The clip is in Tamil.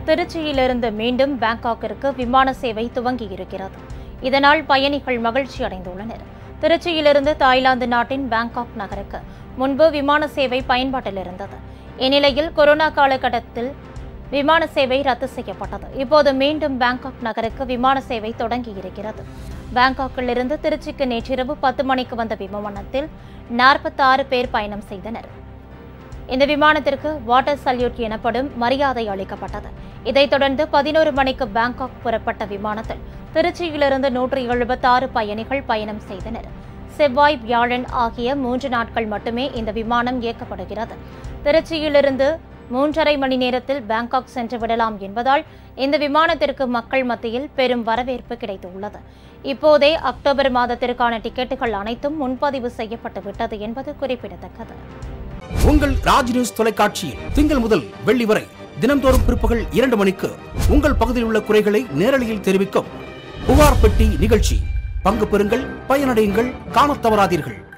திருச்சியிலிருந்து மீண்டும் பாங்காக்கிற்கு விமான சேவை துவங்கியிருக்கிறது இதனால் பயணிகள் மகிழ்ச்சி அடைந்துள்ளனர் திருச்சியிலிருந்து தாய்லாந்து நாட்டின் பாங்காக் நகருக்கு முன்பு விமான சேவை பயன்பாட்டில் இருந்தது இந்நிலையில் கொரோனா காலகட்டத்தில் விமான சேவை ரத்து செய்யப்பட்டது இப்போது மீண்டும் பாங்காக் நகருக்கு விமான சேவை தொடங்கியிருக்கிறது பாங்காக்கில் இருந்து திருச்சிக்கு நேற்றிரவு பத்து மணிக்கு வந்த விமானத்தில் நாற்பத்தாறு பேர் பயணம் செய்தனர் இந்த விமானத்திற்கு வாட்டர் சல்யூட் எனப்படும் மரியாதை அளிக்கப்பட்டது இதைத் தொடர்ந்து பதினோரு மணிக்கு பாங்காக் புறப்பட்ட விமானத்தில் திருச்சியிலிருந்து நூற்று எழுபத்தாறு பயணிகள் பயணம் செய்தனர் செவ்வாய் வியாழன் ஆகிய மூன்று நாட்கள் மட்டுமே இந்த விமானம் இயக்கப்படுகிறது திருச்சியிலிருந்து மூன்றரை மணி நேரத்தில் பாங்காக் சென்று விடலாம் என்பதால் இந்த விமானத்திற்கு மக்கள் மத்தியில் பெரும் வரவேற்பு கிடைத்துள்ளது இப்போதே அக்டோபர் மாதத்திற்கான டிக்கெட்டுகள் அனைத்தும் முன்பதிவு செய்யப்பட்டு விட்டது என்பது குறிப்பிடத்தக்கது உங்கள் ராஜ் நியூஸ் தொலைக்காட்சியில் திங்கள் முதல் வெள்ளி வரை தினம்தோறும் பிற்பகல் இரண்டு மணிக்கு உங்கள் பகுதியில் உள்ள குறைகளை நேரலையில் தெரிவிக்கும் புகார் பெட்டி நிகழ்ச்சி பங்கு பெறுங்கள் பயனடையுங்கள் காணத் தவறாதீர்கள்